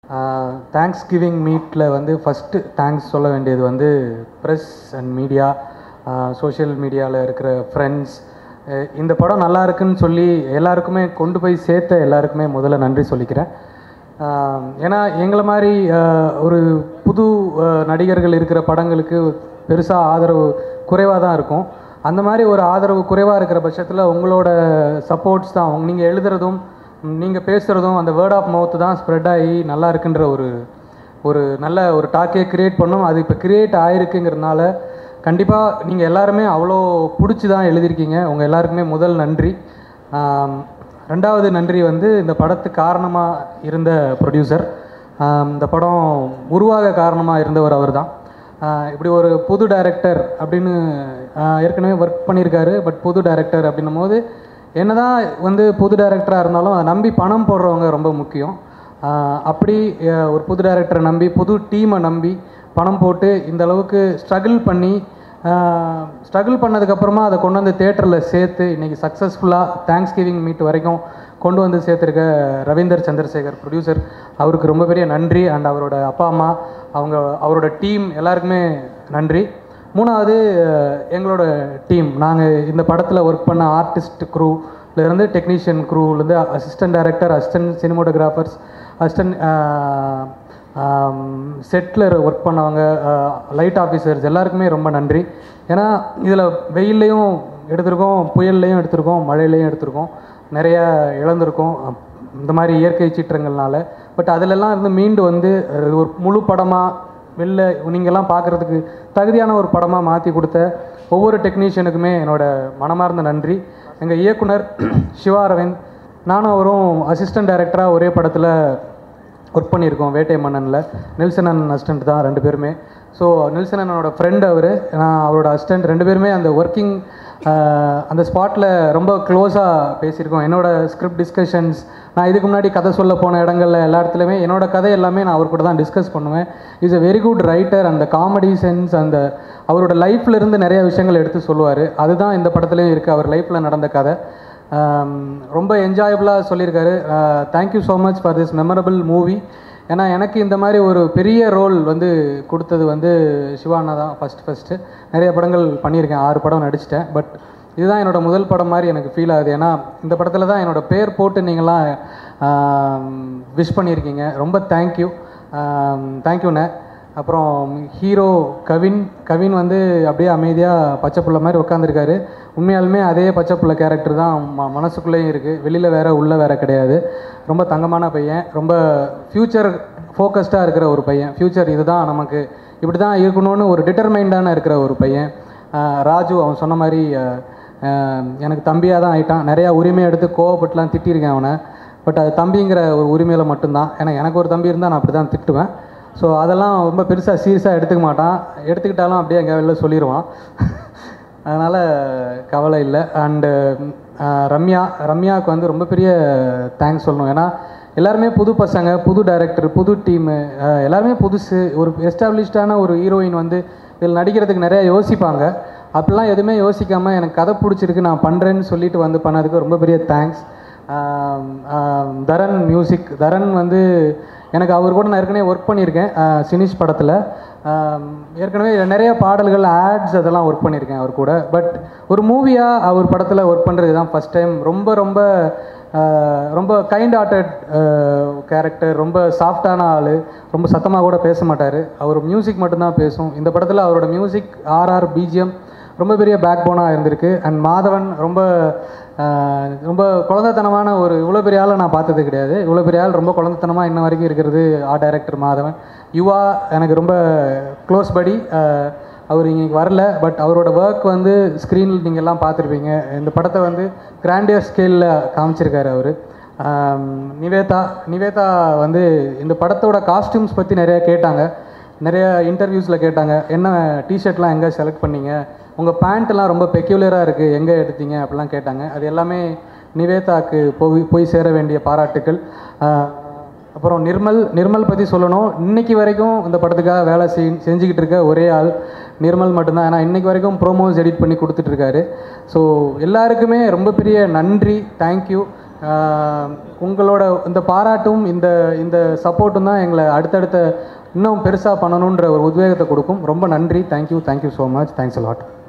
thanks giving மீட்டில் வந்து first thanks சொல்ல வேண்டியது வந்து ப்ரெஸ் அண்ட் மீடியா சோஷியல் மீடியாவில் இருக்கிற ஃப்ரெண்ட்ஸ் இந்த படம் நல்லா இருக்குன்னு சொல்லி எல்லாருக்குமே கொண்டு போய் சேர்த்த எல்லாருக்குமே முதல்ல நன்றி சொல்லிக்கிறேன் ஆஹ் ஏன்னா எங்களை மாதிரி ஆஹ் ஒரு புது ஆஹ் நடிகர்கள் இருக்கிற படங்களுக்கு பெருசாக ஆதரவு குறைவாக தான் இருக்கும் அந்த மாதிரி ஒரு ஆதரவு குறைவாக இருக்கிற பட்சத்தில் உங்களோட சப்போர்ட்ஸ் தான் நீங்கள் எழுதுறதும் நீங்கள் பேசுகிறதும் அந்த வேர்ட் ஆஃப் மவுத் தான் ஸ்ப்ரெட் ஆகி நல்லா இருக்குன்ற ஒரு ஒரு நல்ல ஒரு டாக்கே கிரியேட் பண்ணும் அது இப்போ கிரியேட் ஆயிருக்குங்கிறதுனால கண்டிப்பாக நீங்கள் எல்லாருமே அவ்வளோ பிடிச்சி தான் எழுதியிருக்கீங்க உங்கள் எல்லாருக்குமே முதல் நன்றி ஆம், ரெண்டாவது நன்றி வந்து இந்த படத்துக்கு காரணமாக இருந்த ப்ரொடியூசர் இந்த படம் உருவாக காரணமாக இருந்தவர் அவர் தான் இப்படி ஒரு புது டைரக்டர் அப்படின்னு ஆஹ், ஏற்கனவே ஒர்க் பண்ணியிருக்காரு பட் புது டைரக்டர் அப்படின்னும் போது என்னதான் வந்து புது டைரக்டராக இருந்தாலும் அதை நம்பி பணம் போடுறவங்க ரொம்ப முக்கியம் ஆஹ், அப்படி அஹ், ஒரு புது டைரக்டரை நம்பி புது டீமை நம்பி பணம் போட்டு இந்த அளவுக்கு ஸ்ட்ரகிள் பண்ணி ஸ்ட்ரகிள் பண்ணதுக்கப்புறமா அதை கொண்டு வந்து தேட்டரில் சேர்த்து இன்றைக்கி சக்ஸஸ்ஃபுல்லாக தேங்க்ஸ் கிவிங் மீட் வரைக்கும் கொண்டு வந்து சேர்த்துருக்க ரவீந்தர் சந்திரசேகர் ப்ரொடியூசர் அவருக்கு ரொம்ப பெரிய நன்றி அண்ட் அவரோட அப்பா அம்மா அவங்க அவரோட டீம் எல்லாருக்குமே நன்றி மூணாவது அஹ், எங்களோட டீம் நாங்கள் இந்த படத்தில் ஒர்க் பண்ண ஆர்டிஸ்ட் க்ரூலேருந்து டெக்னீஷியன் க்ரூலேருந்து assistant director assistant cinematographers assistant செட்டில் ஒர்க் பண்ணவங்க லைட் ஆஃபீஸர்ஸ் எல்லாருக்குமே ரொம்ப நன்றி ஏன்னா இதில் வெயில்லையும் எடுத்திருக்கோம் புயல்லையும் எடுத்திருக்கோம் மழையிலையும் எடுத்திருக்கோம் நிறைய இழந்திருக்கோம் அப்- இந்த மாதிரி இயற்கை சீற்றங்கள்னால பட் அதிலெல்லாம் இருந்து மீண்டு வந்து அது ஒரு முழு படமாக வெளில நீங்கள்லாம் பார்க்குறதுக்கு தகுதியான ஒரு படமாக மாற்றி கொடுத்த ஒவ்வொரு டெக்னீஷியனுக்குமே என்னோட மனமார்ந்த நன்றி எங்கள் இயக்குனர் சிவா அரவிந்த் நானும் அவரும் அசிஸ்டன்ட் டைரக்டராக ஒரே படத்தில் ஒர்க் பண்ணியிருக்கோம் வேட்டை மன்னனில் நெல்சன் அண்ணன் அசிஸ்டன்ட் தான் ரெண்டு பேருமே ஸோ நெல்சன் அண்ணனோட ஃப்ரெண்ட் அவர் நான் அவரோட அசிஸ்டன்ட் ரெண்டு பேருமே அந்த ஒர்க்கிங் அந்த ஸ்பாட்டில் ரொம்ப க்ளோஸாக பேசியிருக்கோம் என்னோட ஸ்கிரிப்ட் டிஸ்கஷன்ஸ் நான் இதுக்கு முன்னாடி கதை சொல்ல போன இடங்கள்ல எல்லா இடத்துலையுமே என்னோட கதை எல்லாமே நான் அவர் கூட தான் டிஸ்கஸ் பண்ணுவேன் is a very good writer அந்த காமெடி சென்ஸ் அந்த அவரோட லைஃப்ல இருந்து நிறைய விஷயங்கள் எடுத்து சொல்லுவார் அதுதான் இந்த படத்துலையும் இருக்குது அவர் லைஃப்பில் நடந்த கதை ஆம், ரொம்ப என்ஜாயபுளாக சொல்லியிருக்காரு thank you so much for this memorable movie ஏன்னா எனக்கு இந்த மாதிரி ஒரு பெரிய ரோல் வந்து கொடுத்தது வந்து சிவானா தான் ஃபஸ்ட் ஃபஸ்ட்டு நிறைய படங்கள் பண்ணியிருக்கேன் ஆறு படம் நடிச்சிட்டேன் பட் இதுதான் என்னோட முதல் படம் மாதிரி எனக்கு ஃபீல் ஆகுது ஏன்னா இந்த படத்தில் தான் என்னோட பேர் போட்டு நீங்களாம் விஷ் பண்ணியிருக்கீங்க ரொம்ப தேங்க்யூ தேங்க்யூண்ணே அப்புறம் ஹீரோ கவின் கவின் வந்து அப்படியே அமைதியாக பச்சை புள்ள மாதிரி உட்காந்துருக்காரு உண்மையாலுமே அதே பச்சை புள்ள கேரக்டர் தான் ம மனசுக்குள்ளேயும் இருக்குது வெளியில் வேற உள்ளே வேற கிடையாது ரொம்ப தங்கமான பையன் ரொம்ப ஃப்யூச்சர் ஃபோக்கஸ்டாக இருக்கிற ஒரு பையன் ஃப்யூச்சர் இதுதான் நமக்கு இப்படி தான் இருக்கணும்னு ஒரு டிட்டர்மைண்டான இருக்கிற ஒரு பையன் ஆஹ் ராஜு அவன் சொன்ன மாதிரி ஆஹ் ஆஹ் எனக்கு தம்பியாக தான் ஆயிட்டான் நிறையா உரிமை எடுத்து கோவப்பட்டுலாம் திட்டியிருக்கேன் அவனை பட் அது தம்பிங்கிற ஒரு உரிமையில் மட்டும்தான் ஏன்னா எனக்கு ஒரு தம்பி இருந்தால் நான் அப்படி தான் திட்டுவேன் ஸோ அதெல்லாம் ரொம்ப பெருசாக சீரியஸாக எடுத்துக்க மாட்டான் எடுத்துக்கிட்டாலும் அப்படியே எங்கே வெளில சொல்லிடுவான் அதனால் கவலை இல்லை அண்டு ரம்யா ரம்யாவுக்கு வந்து ரொம்ப பெரிய தேங்க்ஸ் சொல்லணும் ஏன்னா எல்லாருமே புது பசங்க புது டைரக்டர் புது டீமு எல்லாருமே புதுசு ஒரு எஸ்டாப்ளிஷ்டான ஒரு ஹீரோயின் வந்து இதில் நடிக்கிறதுக்கு நிறையா யோசிப்பாங்க அப்படிலாம் எதுவுமே யோசிக்காமல் எனக்கு கதை பிடிச்சிருக்கு நான் பண்ணுறேன்னு சொல்லிட்டு வந்து பண்ணதுக்கு ரொம்ப பெரிய தேங்க்ஸ் தரன் மியூசிக் தரன் வந்து எனக்கு அவர் கூட நான் ஏற்கனவே ஒர்க் பண்ணியிருக்கேன் ஆஹ் சினிஷ் படத்தில் ஆம், ஏற்கனவே நிறைய பாடல்கள் ஆட்ஸ் அதெல்லாம் ஒர்க் பண்ணியிருக்கேன் அவர் கூட பட் ஒரு மூவியாக அவர் படத்தில் ஒர்க் பண்ணுறது தான் ஃபஸ்ட் டைம் ரொம்ப ரொம்ப ஆஹ், ரொம்ப கைண்ட் ஹார்ட்டட் கேரக்டர் ரொம்ப சாஃப்டான ஆள் ரொம்ப சத்தமாக கூட பேச மாட்டார் அவர் மியூசிக் மட்டும்தான் பேசும் இந்த படத்தில் அவரோட மியூசிக் ஆர்ஆர் பிஜிஎம் ரொம்ப பெரிய பேக் போனாக இருந்திருக்கு அண்ட் மாதவன் ரொம்ப ஆஹ், ரொம்ப குழந்தைத்தனமான ஒரு இவ்வளோ பெரிய ஆளை நான் பார்த்தது கிடையாது இவ்வளோ பெரிய ஆள் ரொம்ப குழந்தைத்தனமாக இன்ன வரைக்கும் இருக்கிறது ஆர்ட் டைரக்டர் மாதவன் யுவா எனக்கு ரொம்ப க்ளோஸ் படி அவர் இங்கே வரல பட் அவரோட ஒர்க் வந்து ஸ்க்ரீனில் நீங்கள் எல்லாம் பார்த்துருப்பீங்க இந்த படத்தை வந்து கிராண்டியர் ஸ்கேலில் காமிச்சிருக்காரு அவர் நிவேதா நிவேதா வந்து இந்த படத்தோட காஸ்டியூம்ஸ் பற்றி நிறைய கேட்டாங்க நிறைய இன்டர்வியூஸில் கேட்டாங்க என்ன டிஷர்ட்லாம் எங்கே செலக்ட் பண்ணீங்க உங்கள் பேண்ட்லாம் ரொம்ப பெக்யூலராக இருக்குது எங்கே எடுத்தீங்க அப்படிலாம் கேட்டாங்க அது எல்லாமே நிவேதாக்கு போய் போய் சேர வேண்டிய பாராட்டுக்கள் ஆஹ் அப்புறம் நிர்மல் நிர்மல் பற்றி சொல்லணும் இன்னைக்கு வரைக்கும் இந்த படத்துக்காக வேலை செய் செஞ்சுக்கிட்டு இருக்க ஒரே ஆள் நிர்மல் மட்டும்தான் ஏன்னா இன்னைக்கு வரைக்கும் ப்ரோமோஸ் எடிட் பண்ணி கொடுத்துட்ருக்காரு ஸோ எல்லாருக்குமே ரொம்ப பெரிய நன்றி தேங்க்யூ ஆஹ் உங்களோட இந்த பாராட்டும் இந்த இந்த சப்போர்ட்டும் தான் எங்களை அடுத்தடுத்த இன்னும் பெருசாக பண்ணணுன்ற ஒரு உத்வேகத்தை கொடுக்கும் ரொம்ப நன்றி thank you thank you so much thanks lot